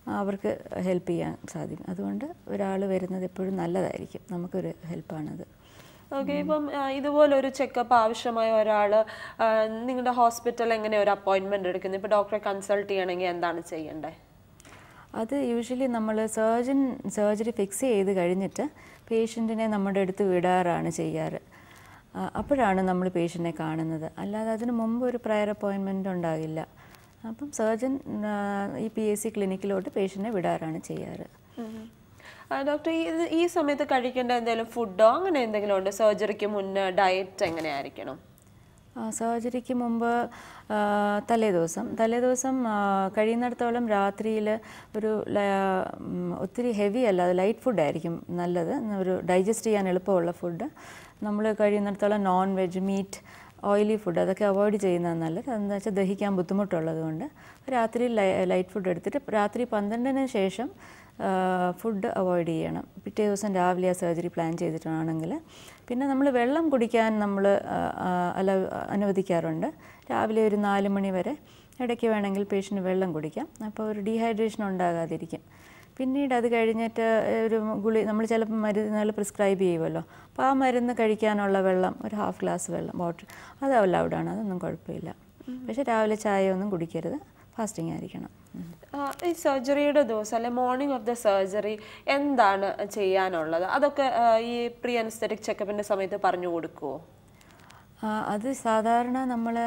അവർക്ക് ഹെൽപ്പ് ചെയ്യാൻ സാധിക്കും അതുകൊണ്ട് ഒരാൾ വരുന്നത് എപ്പോഴും നല്ലതായിരിക്കും നമുക്കൊരു ഹെൽപ്പാണത് ഓക്കെ ഇപ്പം ആ, ഇതുപോലെ ഒരു ചെക്കപ്പ് ആവശ്യമായ ഒരാൾ നിങ്ങളുടെ ഹോസ്പിറ്റൽ എങ്ങനെ ഒരു അപ്പോയിൻമെന്റ് എടുക്കുന്നത് ഇപ്പോൾ ഡോക്ടറെ കൺസൾട്ട് ചെയ്യണമെങ്കിൽ എന്താണ് ചെയ്യേണ്ടത് അത് യൂഷ്വലി നമ്മൾ സർജൻ സർജറി ഫിക്സ് ചെയ്ത് കഴിഞ്ഞിട്ട് പേഷ്യൻറ്റിനെ നമ്മുടെ അടുത്ത് വിടാറാണ് ചെയ്യാറ് ആ, അപ്പോഴാണ് നമ്മൾ പേഷ്യൻറ്റിനെ കാണുന്നത് അല്ലാതെ അതിന് മുമ്പ് ഒരു പ്രയർ അപ്പോയിൻമെൻ്റ് ഉണ്ടാകില്ല അപ്പം സർജൻ ഈ പി എസ് സി ക്ലിനിക്കിലോട്ട് പേഷ്യൻറ്റിനെ വിടാറാണ് ചെയ്യാറ് ഡോക്ടർ ഇത് ഈ സമയത്ത് കഴിക്കേണ്ട എന്തെങ്കിലും ഫുഡോ അങ്ങനെ എന്തെങ്കിലും ഉണ്ടോ സർജറിക്ക് മുന്നേ ഡയറ്റ് എങ്ങനെയായിരിക്കണം സർജറിക്ക് മുമ്പ് ആ, തലേദിവസം തലേദിവസം ആ, കഴിയുന്നിടത്തോളം രാത്രിയിൽ ഒരു ല- ഉം, ഒത്തിരി ഹെവി അല്ലാതെ ലൈറ്റ് ഫുഡായിരിക്കും നല്ലത് ഒരു ഡൈജസ്റ്റ് ചെയ്യാൻ എളുപ്പമുള്ള ഫുഡ് നമ്മൾ കഴിയുന്നിടത്തോളം non veg meat oily food അതൊക്കെ അവോയ്ഡ് ചെയ്യുന്നത് നല്ലത് അതെന്ന് വെച്ചാൽ ദഹിക്കാൻ ബുദ്ധിമുട്ടുള്ളത് കൊണ്ട് രാത്രി ലൈറ്റ് ഫുഡ് എടുത്തിട്ട് രാത്രി പന്ത്രണ്ടിന് ശേഷം ഫുഡ് അവോയ്ഡ് ചെയ്യണം പിറ്റേ ദിവസം രാവിലെ ആ സർജറി പ്ലാൻ ചെയ്തിട്ടാണെങ്കിൽ പിന്നെ നമ്മൾ വെള്ളം കുടിക്കാൻ നമ്മൾ അല അനുവദിക്കാറുണ്ട് രാവിലെ ഒരു നാല് മണി വരെ ഇടയ്ക്ക് വേണമെങ്കിൽ പേഷ്യൻ്റ് വെള്ളം കുടിക്കാം അപ്പോൾ ഒരു ഡീഹൈഡ്രേഷൻ ഉണ്ടാകാതിരിക്കും പിന്നീട് അത് കഴിഞ്ഞിട്ട് ഒരു ഗുളി നമ്മൾ ചിലപ്പോൾ മരുന്നുകൾ പ്രിസ്ക്രൈബ് ചെയ്യുമല്ലോ അപ്പോൾ ആ മരുന്ന് കഴിക്കാനുള്ള വെള്ളം ഒരു ഹാഫ് ഗ്ലാസ് വെള്ളം വാട്ടർ അത് അലൗഡാണ് അതൊന്നും കുഴപ്പമില്ല പക്ഷേ രാവിലെ ചായ ഒന്നും കുടിക്കരുത് ഫാസ്റ്റിംഗ് ആയിരിക്കണം ഉം. ആ, ഈ സർജറിയുടെ ദിവസം അല്ലെ മോർണിംഗ് ഓഫ് ദ സർജറി എന്താണ് ചെയ്യാനുള്ളത് അതൊക്കെ ആ, ഈ പ്രീ അനസ്തറ്റിക് ചെക്കപ്പിന്റെ സമയത്ത് പറഞ്ഞു കൊടുക്കുവോ ആ, അത് സാധാരണ നമ്മൾ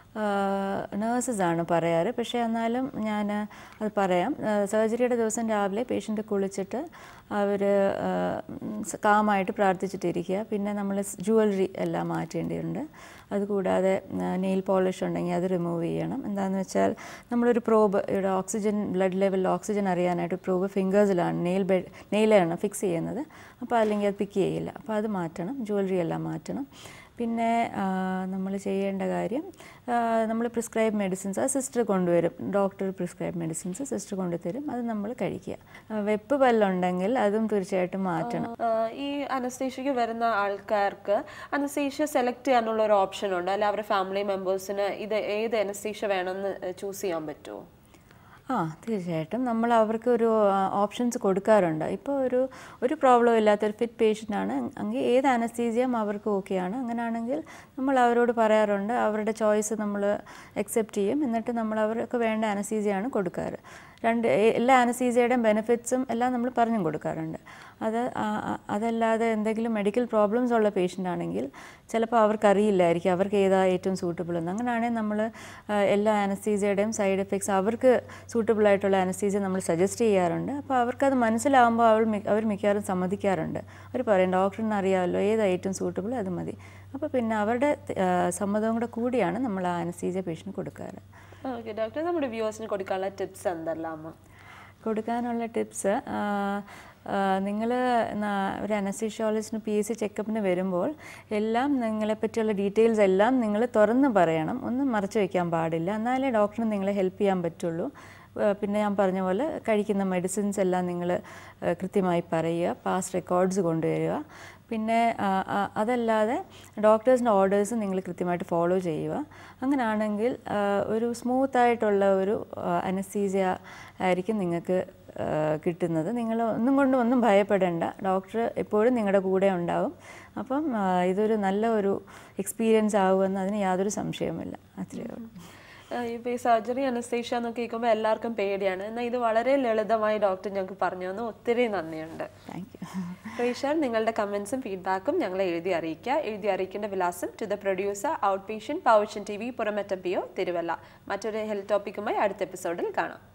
നേഴ്സസ് ആണ് പറയാറ് പക്ഷേ എന്നാലും ഞാൻ അത് പറയാം സർജറിയുടെ ദിവസം രാവിലെ പേഷ്യൻ്റ് കുളിച്ചിട്ട് അവർ കാമായിട്ട് പ്രാർത്ഥിച്ചിട്ടിരിക്കുക പിന്നെ നമ്മൾ ജുവലറി എല്ലാം മാറ്റേണ്ടിയുണ്ട് അതുകൂടാതെ നെയിൽ പോളിഷ് ഉണ്ടെങ്കിൽ അത് റിമൂവ് ചെയ്യണം എന്താണെന്ന് വെച്ചാൽ നമ്മളൊരു പ്രോബ് ഇവിടെ ഓക്സിജൻ ബ്ലഡ് ലെവലിൽ ഓക്സിജൻ അറിയാനായിട്ട് പ്രോബ് ഫിംഗേഴ്സിലാണ് നെയിൽ ബെഡ് നെയിലാണ് ഫിക്സ് ചെയ്യുന്നത് അപ്പോൾ അല്ലെങ്കിൽ അത് പിക്ക് ചെയ്യില്ല അപ്പോൾ അത് മാറ്റണം ജുവലറി എല്ലാം മാറ്റണം പിന്നെ നമ്മൾ ചെയ്യേണ്ട കാര്യം നമ്മൾ പ്രിസ്ക്രൈബ് മെഡിസിൻസ് അത് സിസ്റ്റർ കൊണ്ടുവരും ഡോക്ടർ പ്രിസ്ക്രൈബ് മെഡിസിൻസ് സിസ്റ്റർ കൊണ്ടുതരും അത് നമ്മൾ കഴിക്കുക ആ, വെപ്പ് പല്ലുണ്ടെങ്കിൽ അതും തീർച്ചയായിട്ടും മാറ്റണം ആ, ഈ അനസ്തേഷ്യക്ക് വരുന്ന ആൾക്കാർക്ക് അനസ്തേഷ്യ സെലക്ട് ചെയ്യാനുള്ള ഒരു ഓപ്ഷൻ ഉണ്ട് അല്ലെ അവരുടെ ഫാമിലി മെമ്പേഴ്സിന് ഇത് ഏത് അനസ്തേഷ്യ വേണമെന്ന് ചൂസ് ചെയ്യാൻ പറ്റുമോ ആ തീർച്ചയായിട്ടും നമ്മൾ അവർക്ക് ഒരു ഓപ്ഷൻസ് കൊടുക്കാറുണ്ട് ഇപ്പോൾ ഒരു ഒരു പ്രോബ്ലം ഇല്ലാത്തൊരു ഫിറ്റ് പേഷ്യൻ്റ് ആണ് എങ്കിൽ ഏത് അനസ്തീസിയം അവർക്ക് ഓക്കെയാണ് അങ്ങനെയാണെങ്കിൽ നമ്മൾ അവരോട് പറയാറുണ്ട് അവരുടെ ചോയ്സ് നമ്മൾ അക്സെപ്റ്റ് ചെയ്യും എന്നിട്ട് നമ്മൾ അവർക്ക് വേണ്ട അനസ്തീസിയാണ് കൊടുക്കാറ് രണ്ട് എ- എല്ലാ അനസ്തീസിയയുടെയും ബെനിഫിറ്റ്സും എല്ലാം നമ്മൾ പറഞ്ഞും കൊടുക്കാറുണ്ട് അത് ആ- ആ- അതല്ലാതെ എന്തെങ്കിലും മെഡിക്കൽ പ്രോബ്ലംസ് ഉള്ള പേഷ്യൻ്റ് ആണെങ്കിൽ ചിലപ്പോൾ അവർക്കറിയില്ലായിരിക്കും അവർക്ക് ഏതാ ഏറ്റവും സൂട്ടബിൾ എന്ന് അങ്ങനെയാണെങ്കിൽ നമ്മൾ എല്ലാ അനസ്തീസിയയുടെയും സൈഡ് എഫക്ട്സ് അവർക്ക് സൂട്ടബിൾ ആയിട്ടുള്ള അനസ്തീസിയ നമ്മൾ സജസ്റ്റ് ചെയ്യാറുണ്ട് അപ്പോൾ അവർക്കത് മനസ്സിലാവുമ്പോൾ അവർ മി- അവർ മിക്കവാറും സമ്മതിക്കാറുണ്ട് അവർ പറയും ഡോക്ടറിന് അറിയാമല്ലോ ഏതാ ഏറ്റവും സൂട്ടബിൾ അത് മതി അപ്പോൾ പിന്നെ അവരുടെ ആ, സമ്മതവും കൂടെ കൂടിയാണ് നമ്മൾ ആ അനസ്തീസിയ പേഷ്യൻ്റ് കൊടുക്കാറ് ഓക്കെ ഡോക്ടർ നമ്മുടെ വ്യൂവേഴ്സിന് കൊടുക്കാനുള്ള ടിപ്സ് എന്തെല്ലാം കൊടുക്കാനുള്ള ടിപ്സ് നിങ്ങൾ ഒരു അനസ്തീഷ്യോളജിസ്റ്റിന് പി എസ് സി ചെക്കപ്പിന് വരുമ്പോൾ എല്ലാം നിങ്ങളെ പറ്റിയുള്ള ഡീറ്റെയിൽസ് എല്ലാം നിങ്ങൾ തുറന്ന് പറയണം ഒന്നും മറച്ചു വയ്ക്കാൻ പാടില്ല എന്നാലേ ഡോക്ടറിന് നിങ്ങളെ ഹെൽപ്പ് ചെയ്യാൻ പറ്റുള്ളൂ ആ, പിന്നെ ഞാൻ പറഞ്ഞ പോലെ കഴിക്കുന്ന മെഡിസിൻസ് എല്ലാം നിങ്ങൾ കൃത്യമായി പറയുക പാസ്റ്റ് റെക്കോർഡ്സ് കൊണ്ടുവരിക പിന്നെ ആ, ആ, അതല്ലാതെ ഡോക്ടേഴ്സിൻ്റെ ഓർഡേഴ്സ് നിങ്ങൾ കൃത്യമായിട്ട് ഫോളോ ചെയ്യുക അങ്ങനെയാണെങ്കിൽ ആ, ഒരു സ്മൂത്തായിട്ടുള്ള ഒരു അനസ്തീസിയ ആയിരിക്കും നിങ്ങൾക്ക് ആ, കിട്ടുന്നത് നിങ്ങൾ ഒന്നും കൊണ്ടും ഒന്നും ഭയപ്പെടേണ്ട ഡോക്ടർ എപ്പോഴും നിങ്ങളുടെ കൂടെ ഉണ്ടാവും അപ്പം ആ, ഇതൊരു നല്ല ഒരു എക്സ്പീരിയൻസ് ആകുമെന്ന് അതിന് യാതൊരു സംശയവുമില്ല അത്രയേ ഉള്ളൂ ഇപ്പോൾ ഈ സർജറി അനസ്തേഷ്യ എന്നൊക്കെ കേൾക്കുമ്പോൾ എല്ലാവർക്കും പേടിയാണ് എന്നാൽ ഇത് വളരെ ലളിതമായി ഡോക്ടർ ഞങ്ങൾക്ക് പറഞ്ഞു തന്നു ഒത്തിരി നന്ദിയുണ്ട് താങ്ക് യു റീഷാൽ നിങ്ങളുടെ കമൻസും ഫീഡ്ബാക്കും ഞങ്ങളെ എഴുതി അറിയിക്കുക എഴുതി അറിയിക്കേണ്ട വിലാസം to the producer out patient പവർഷൻ T V Puramattam P O Thiruvalla മറ്റൊരു ഹെൽത്ത് ടോപ്പിക്കുമായി അടുത്ത എപ്പിസോഡിൽ കാണാം